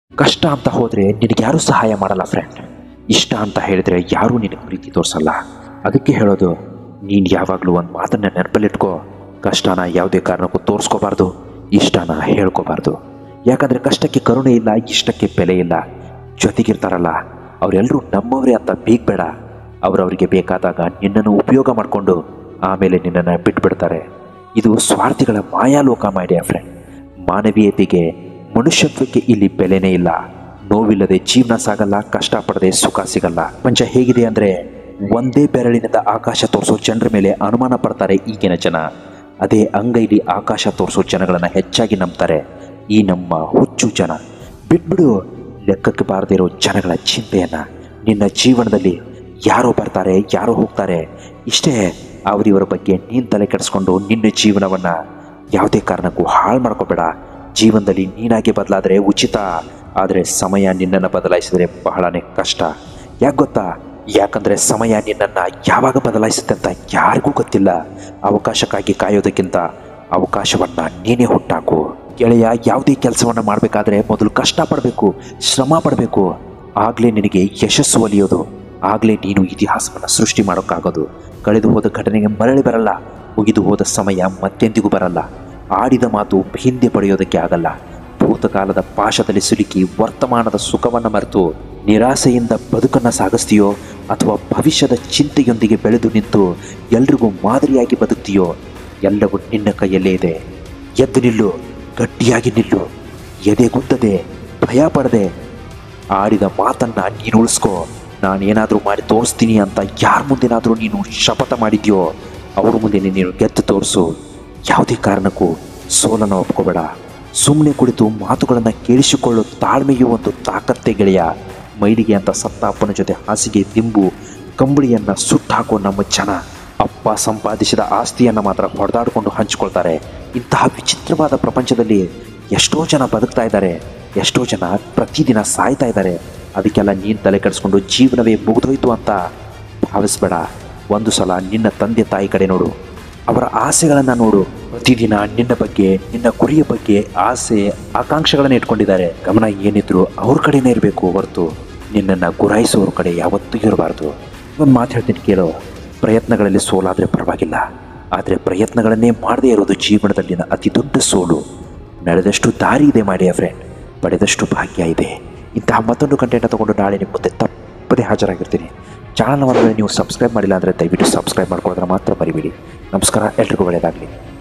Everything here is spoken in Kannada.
ಕಷ್ಟ ಅಂತ ಹೋದರೆ ನಿನಗೆ ಯಾರೂ ಸಹಾಯ ಮಾಡಲ್ಲ ಫ್ರೆಂಡ್ ಇಷ್ಟ ಅಂತ ಹೇಳಿದ್ರೆ ಯಾರೂ ನಿನಗೆ ಪ್ರೀತಿ ತೋರಿಸಲ್ಲ ಅದಕ್ಕೆ ಹೇಳೋದು ನೀನು ಯಾವಾಗಲೂ ಒಂದು ಮಾತನ್ನ ನೆನಪಲ್ಲಿಟ್ಕೋ ಕಷ್ಟನ ಯಾವುದೇ ಕಾರಣಕ್ಕೂ ತೋರಿಸ್ಕೋಬಾರ್ದು ಇಷ್ಟನ ಹೇಳ್ಕೋಬಾರ್ದು ಯಾಕಂದರೆ ಕಷ್ಟಕ್ಕೆ ಕರುಣೆ ಇಲ್ಲ ಇಷ್ಟಕ್ಕೆ ಬೆಲೆ ಇಲ್ಲ ಜೊತೆಗಿರ್ತಾರಲ್ಲ ಅವರೆಲ್ಲರೂ ನಮ್ಮವರೇ ಅಂತ ಬೇಡ ಅವರವರಿಗೆ ಬೇಕಾದಾಗ ನಿನ್ನನ್ನು ಉಪಯೋಗ ಮಾಡಿಕೊಂಡು ಆಮೇಲೆ ನಿನ್ನನ್ನು ಬಿಟ್ಬಿಡ್ತಾರೆ ಇದು ಸ್ವಾರ್ಥಿಗಳ ಮಾಯಾಲೋಕ ಮಾಡಿಯ ಫ್ರೆಂಡ್ ಮಾನವೀಯತೆಗೆ ಮನುಷ್ಯತ್ವಕ್ಕೆ ಇಲ್ಲಿ ಬೆಲೆನೇ ಇಲ್ಲ ನೋವಿಲ್ಲದೆ ಜೀವನ ಸಾಗಲ್ಲ ಕಷ್ಟಪಡದೆ ಸುಖ ಸಿಗಲ್ಲ ಪಂಚ ಹೇಗಿದೆ ಅಂದರೆ ಒಂದೇ ಬೆರಳಿನಿಂದ ಆಕಾಶ ತೋರಿಸೋ ಜನರ ಮೇಲೆ ಅನುಮಾನ ಪಡ್ತಾರೆ ಈಗಿನ ಜನ ಅದೇ ಅಂಗೈಲಿ ಆಕಾಶ ತೋರಿಸೋ ಜನಗಳನ್ನು ಹೆಚ್ಚಾಗಿ ನಂಬ್ತಾರೆ ಈ ನಮ್ಮ ಹುಚ್ಚು ಜನ ಬಿಟ್ಬಿಡು ಲೆಕ್ಕಕ್ಕೆ ಬಾರದೇ ಇರೋ ಜನಗಳ ಚಿಂತೆಯನ್ನು ನಿನ್ನ ಜೀವನದಲ್ಲಿ ಯಾರೋ ಬರ್ತಾರೆ ಯಾರೋ ಹೋಗ್ತಾರೆ ಇಷ್ಟೇ ಅವರಿವರ ಬಗ್ಗೆ ನೀನು ತಲೆ ಕೆಡಿಸ್ಕೊಂಡು ನಿನ್ನ ಜೀವನವನ್ನು ಯಾವುದೇ ಕಾರಣಕ್ಕೂ ಹಾಳು ಮಾಡ್ಕೋಬೇಡ ಜೀವನದಲ್ಲಿ ನೀನಾಗಿ ಬದಲಾದರೆ ಉಚಿತ ಆದರೆ ಸಮಯ ನಿನ್ನನ್ನು ಬದಲಾಯಿಸಿದರೆ ಬಹಳನೇ ಕಷ್ಟ ಯಾಕೆ ಗೊತ್ತಾ ಯಾಕಂದರೆ ಸಮಯ ನಿನ್ನನ್ನು ಯಾವಾಗ ಬದಲಾಯಿಸುತ್ತೆ ಅಂತ ಯಾರಿಗೂ ಗೊತ್ತಿಲ್ಲ ಅವಕಾಶಕ್ಕಾಗಿ ಕಾಯೋದಕ್ಕಿಂತ ಅವಕಾಶವನ್ನು ನೀನೇ ಹುಟ್ಟಾಕು ಗೆಳೆಯ ಯಾವುದೇ ಕೆಲಸವನ್ನು ಮಾಡಬೇಕಾದ್ರೆ ಮೊದಲು ಕಷ್ಟಪಡಬೇಕು ಶ್ರಮ ಪಡಬೇಕು ಆಗಲೇ ನಿನಗೆ ಯಶಸ್ಸು ಒಲಿಯೋದು ಆಗಲೇ ನೀನು ಇತಿಹಾಸವನ್ನು ಸೃಷ್ಟಿ ಮಾಡೋಕ್ಕಾಗೋದು ಕಳೆದು ಹೋದ ಘಟನೆಗೆ ಮರಳಿ ಬರಲ್ಲ ಮುಗಿದು ಹೋದ ಸಮಯ ಮತ್ತೆಂದಿಗೂ ಬರಲ್ಲ ಆಡಿದ ಮಾತು ಹಿಂದೆ ಪಡೆಯೋದಕ್ಕೆ ಆಗಲ್ಲ ಭೂತಕಾಲದ ಪಾಶದಲ್ಲಿ ಸಿಲುಕಿ ವರ್ತಮಾನದ ಸುಖವನ್ನು ಮರೆತು ನಿರಾಸೆಯಿಂದ ಬದುಕನ್ನು ಸಾಗಿಸ್ತೀಯೋ ಅಥವಾ ಭವಿಷ್ಯದ ಚಿಂತೆಯೊಂದಿಗೆ ಬೆಳೆದು ನಿಂತು ಎಲ್ರಿಗೂ ಮಾದರಿಯಾಗಿ ಬದುಕ್ತೀಯೋ ಎಲ್ಲವೂ ನಿನ್ನ ಕೈಯಲ್ಲೇ ಇದೆ ಎದ್ದು ನಿಲ್ಲು ಗಟ್ಟಿಯಾಗಿ ನಿಲ್ಲು ಎದೆಗುಂದದೆ ಭಯ ಪಡದೆ ಆಡಿದ ಮಾತನ್ನ ನೀನು ಉಳಿಸ್ಕೋ ನಾನೇನಾದರೂ ಮಾಡಿ ತೋರಿಸ್ತೀನಿ ಅಂತ ಯಾರ ಮುಂದೆನಾದರೂ ನೀನು ಶಪಥ ಮಾಡಿದ್ಯೋ ಅವ್ರ ಮುಂದೆ ನೀನು ಗೆದ್ದು ತೋರಿಸು ಯಾವುದೇ ಕಾರಣಕ್ಕೂ ಸೋಲನ್ನು ಒಪ್ಕೋಬೇಡ ಸುಮ್ಮನೆ ಕುಳಿತು ಮಾತುಗಳನ್ನು ಕೇಳಿಸಿಕೊಳ್ಳೋ ತಾಳ್ಮೆಯೂ ಒಂದು ತಾಕತ್ತೆ ಗೆಳೆಯ ಮೈಲಿಗೆ ಅಂತ ಸತ್ತ ಅಪ್ಪನ ಜೊತೆ ಹಾಸಿಗೆ ದಿಂಬು ಕಂಬಳಿಯನ್ನು ಸುಟ್ಟಾಕೋ ನಮ್ಮ ಜನ ಅಪ್ಪ ಸಂಪಾದಿಸಿದ ಆಸ್ತಿಯನ್ನು ಮಾತ್ರ ಹೊಡೆದಾಡಿಕೊಂಡು ಹಂಚಿಕೊಳ್ತಾರೆ ಇಂತಹ ವಿಚಿತ್ರವಾದ ಪ್ರಪಂಚದಲ್ಲಿ ಎಷ್ಟೋ ಜನ ಬದುಕ್ತಾ ಇದ್ದಾರೆ ಎಷ್ಟೋ ಜನ ಪ್ರತಿದಿನ ಸಾಯ್ತಾ ಇದ್ದಾರೆ ಅದಕ್ಕೆಲ್ಲ ನೀನು ತಲೆ ಕೆಡಿಸ್ಕೊಂಡು ಜೀವನವೇ ಮುಗಿದೋಯ್ತು ಅಂತ ಭಾವಿಸ್ಬೇಡ ಒಂದು ಸಲ ನಿನ್ನ ತಂದೆ ತಾಯಿ ಕಡೆ ನೋಡು ಅವರ ಆಸೆಗಳನ್ನು ನೋಡು ಪ್ರತಿದಿನ ನಿನ್ನ ಬಗ್ಗೆ ನಿನ್ನ ಗುರಿಯ ಬಗ್ಗೆ ಆಸೆ ಆಕಾಂಕ್ಷೆಗಳನ್ನು ಇಟ್ಕೊಂಡಿದ್ದಾರೆ ಗಮನ ಏನಿದ್ರು ಅವ್ರ ಕಡೆನೇ ಇರಬೇಕು ಹೊರತು ನಿನ್ನನ್ನು ಗುರಾಯಿಸೋರ ಕಡೆ ಯಾವತ್ತೂ ಇರಬಾರ್ದು ಒಂದು ಮಾತು ಹೇಳ್ತೀನಿ ಕೇಳೋ ಪ್ರಯತ್ನಗಳಲ್ಲಿ ಸೋಲಾದರೆ ಪರವಾಗಿಲ್ಲ ಆದರೆ ಪ್ರಯತ್ನಗಳನ್ನೇ ಮಾಡದೇ ಇರೋದು ಜೀವನದಲ್ಲಿನ ಅತಿ ದೊಡ್ಡ ಸೋಲು ನಡೆದಷ್ಟು ದಾರಿ ಇದೆ ಮಾಡಿ ಫ್ರೆಂಡ್ ಪಡೆದಷ್ಟು ಭಾಗ್ಯ ಇದೆ ಇಂತಹ ಮತ್ತೊಂದು ಕಂಟೆಂಟ್ ತಗೊಂಡು ನಾಳೆ ನಿಮ್ಮ ಮುಂದೆ ತಪ್ಪದೇ ಹಾಜರಾಗಿರ್ತೀನಿ ಚಾನಲ್ ಒಂದು ವೇಳೆ ನೀವು ಸಬ್ಸ್ಕ್ರೈಬ್ ಮಾಡಿಲ್ಲ ಅಂದರೆ ದಯವಿಟ್ಟು ಸಬ್ಸ್ಕ್ರೈಬ್ ಮಾಡ್ಕೊಳ್ಳೋದ್ರೆ ಮಾತ್ರ ಮರಿಬೇಡಿ ನಮಸ್ಕಾರ ಎಲ್ರಿಗೂ ಒಳ್ಳೆಯದಾಗಲಿ